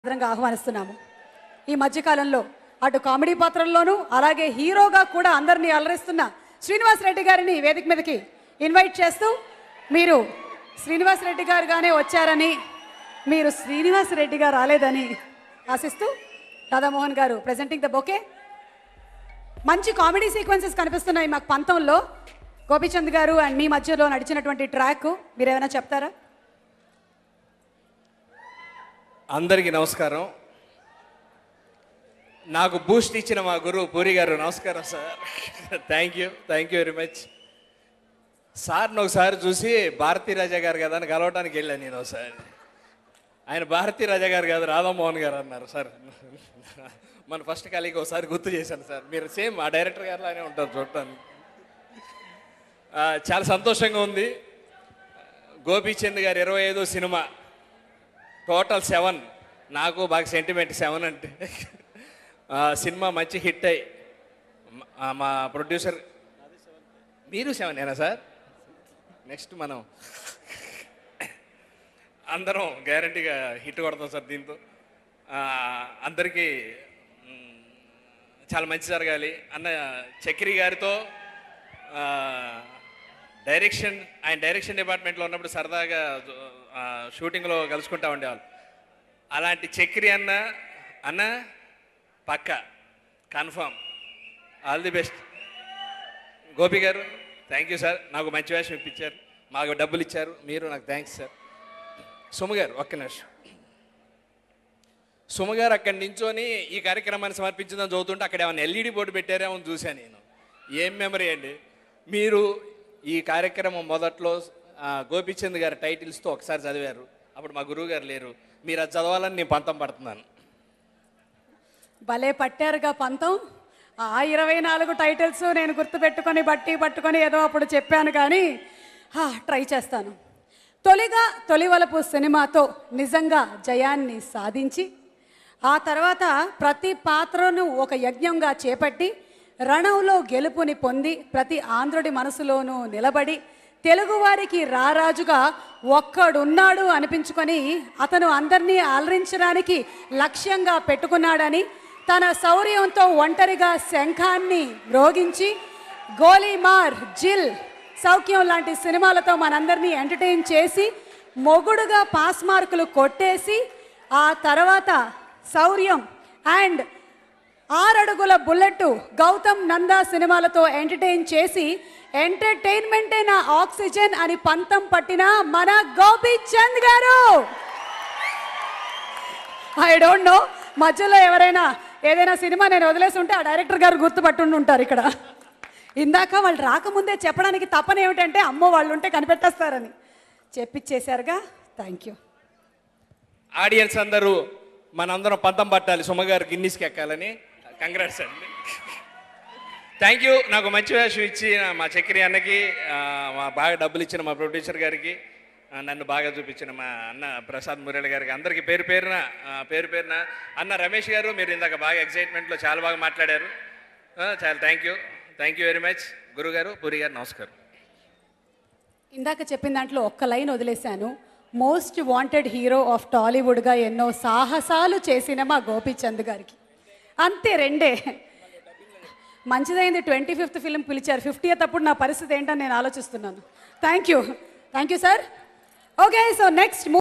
సాదరంగా ఆహ్వానిస్తున్నాము ఈ మధ్యకాలంలో అటు కామెడీ పాత్రల్లోనూ అలాగే హీరోగా కూడా అందరినీ అలరిస్తున్న శ్రీనివాస్ రెడ్డి గారిని వేదిక మీదకి ఇన్వైట్ చేస్తూ మీరు శ్రీనివాస్ రెడ్డి గారుగానే వచ్చారని మీరు శ్రీనివాస్ రెడ్డిగా రాలేదని ఆశిస్తూ రాధామోహన్ గారు ప్రెజెంటింగ్ ద బొకే మంచి కామెడీ సీక్వెన్సెస్ కనిపిస్తున్నాయి మాకు పంతంలో గోపీచంద్ గారు అండ్ మీ మధ్యలో నడిచినటువంటి ట్రాక్ మీరు ఏమైనా చెప్తారా అందరికీ నమస్కారం నాకు బూస్ట్ ఇచ్చిన మా గురువు పూరి గారు నమస్కారం sir thank you thank you very much సార్ని ఒకసారి చూసి భారతీ రాజా గారు కదా అని కలవటానికి వెళ్ళాను నేను ఒకసారి ఆయన భారతీ రాజా గారు కాదు రాధామోహన్ గారు అన్నారు సార్ మన ఫస్ట్ కలిగి ఒకసారి గుర్తు చేశాను సార్ మీరు సేమ్ ఆ డైరెక్టర్ గారిలానే ఉంటారు చూడటానికి ఆ, చాలా సంతోషంగా ఉంది గోపీచంద్ గారు ఇరవై ఐదో సినిమా టోటల్ సెవెన్ నాకు బాగా సెంటిమెంట్ సెవెన్ అంటే ఆ, సినిమా మంచి హిట్ అయ్యి మ- ఆ, మా ప్రొడ్యూసర్ మీరు సెవెన్ ఏనా సార్ నెక్స్ట్ మనం అందరం గ్యారంటీగా హిట్ కొడతాం సార్ దీంతో ఆ, అందరికీ మ్, చాలా మంచి జరగాలి అన్న చక్రి గారితో ఆ, డైరెక్షన్ ఆయన డైరెక్షన్ డిపార్ట్మెంట్లో ఉన్నప్పుడు సరదాగా ఆ, షూటింగ్లో కలుసుకుంటా ఉండేవాళ్ళు అలాంటి చక్రి అన్న అన్న పక్క confirm all the best Gopi గారు థ్యాంక్ యూ సార్ నాకు మంచి వేషం ఇప్పించారు మాకు డబ్బులు ఇచ్చారు మీరు నాకు థ్యాంక్స్ సార్ సుమ గారు ఒక్క నిమిషం సుమ గారు అక్కడి నించొని ఈ కార్యక్రమాన్ని సమర్పించిందని చదువుతుంటే అక్కడ ఏమైనా ఎల్ఈడి బోర్డు పెట్టారేమో అని చూశాను నేను ఏం మెమరీ అండి మీరు ఈ కార్యక్రమం మొదట్లో ఆ, గోపీచంద్ గారి టైటిల్స్తో ఒకసారి చదివారు అప్పుడు మా గురువు గారు లేరు మీరు అది చదవాలని నేను పంతం పడుతున్నాను భలే పట్టారుగా పంతం ఆ ఇరవై నాలుగు టైటిల్స్ నేను గుర్తుపెట్టుకొని బట్టి పట్టుకొని ఏదో అప్పుడు చెప్పాను కానీ హా, ట్రై చేస్తాను తొలిగా తొలివలపు సినిమాతో నిజంగా జయాన్ని సాధించి ఆ తర్వాత ప్రతి పాత్రను ఒక యజ్ఞంగా చేపట్టి రణంలో గెలుపుని పొంది ప్రతి ఆంధ్రుడి మనసులోనూ నిలబడి తెలుగువారికి రారాజుగా ఒక్కడున్నాడు అనిపించుకొని అతను అందరినీ అలరించడానికి లక్ష్యంగా పెట్టుకున్నాడని తన శౌర్యంతో ఒంటరిగా శంఖాన్ని మ్రోగించి గోలీమార్ జిల్ సౌఖ్యం లాంటి సినిమాలతో మనందరినీ ఎంటర్టైన్ చేసి మొగుడుగా పాస్ మార్కులు కొట్టేసి ఆ తర్వాత శౌర్యం అండ్ ఆరడుగుల బుల్లెట్ గౌతమ్ నందా సినిమాలతో ఎంటర్టైన్ చేసి ఎంటర్టైన్మెంటే నా ఆక్సిజన్ అని పంతం పట్టిన మన గోపి చంద్ గారు ఐ డోంట్ నో మధ్యలో ఎవరైనా ఏదైనా సినిమా నేను వదిలేసి ఉంటే ఆ డైరెక్టర్ గారు గుర్తుపట్టుండి ఉంటారు ఇక్కడ ఇందాక వాళ్ళు రాకముందే చెప్పడానికి తపన ఏమిటంటే అమ్మో వాళ్ళు ఉంటే కనిపెట్టేస్తారని చెప్పిచ్చేశారుగా థ్యాంక్ యూ ఆడియన్స్ అందరూ మనందరం పంతం పట్టాలి సుమ గారు గిన్నీస్కి ఎక్కాలని కంగ్రాట్స్ అండి థ్యాంక్ యూ నాకు మంచి వేషం ఇచ్చి మా చక్రి అన్నకి ఆ, మా బాగా డబ్బులు ఇచ్చిన మా ప్రొడ్యూసర్ గారికి ఆ, నన్ను బాగా చూపించిన మా అన్న ప్రసాద్ మురళి గారికి అందరికీ పేరు పేరున ఆ, పేరు పేరున అన్న రమేష్ గారు మీరు ఇందాక బాగా ఎక్సైట్మెంట్లో చాలా బాగా మాట్లాడారు ఆ, చాలా thank you thank you very much గురుగారు పూరి గారు నమస్కారం ఇందాక చెప్పిన దాంట్లో ఒక్క లైన్ వదిలేశాను మోస్ట్ వాంటెడ్ హీరో ఆఫ్ టాలీవుడ్గా ఎన్నో సాహసాలు చేసిన మా గోపీచంద్ గారికి అంతే రెండే మంచిదైంది ట్వంటీ ఫిఫ్త్ ఫిలిం పిలిచారు ఫిఫ్టీ అప్పుడు నా పరిస్థితి ఏంటని నేను ఆలోచిస్తున్నాను thank you thank you sir okay so next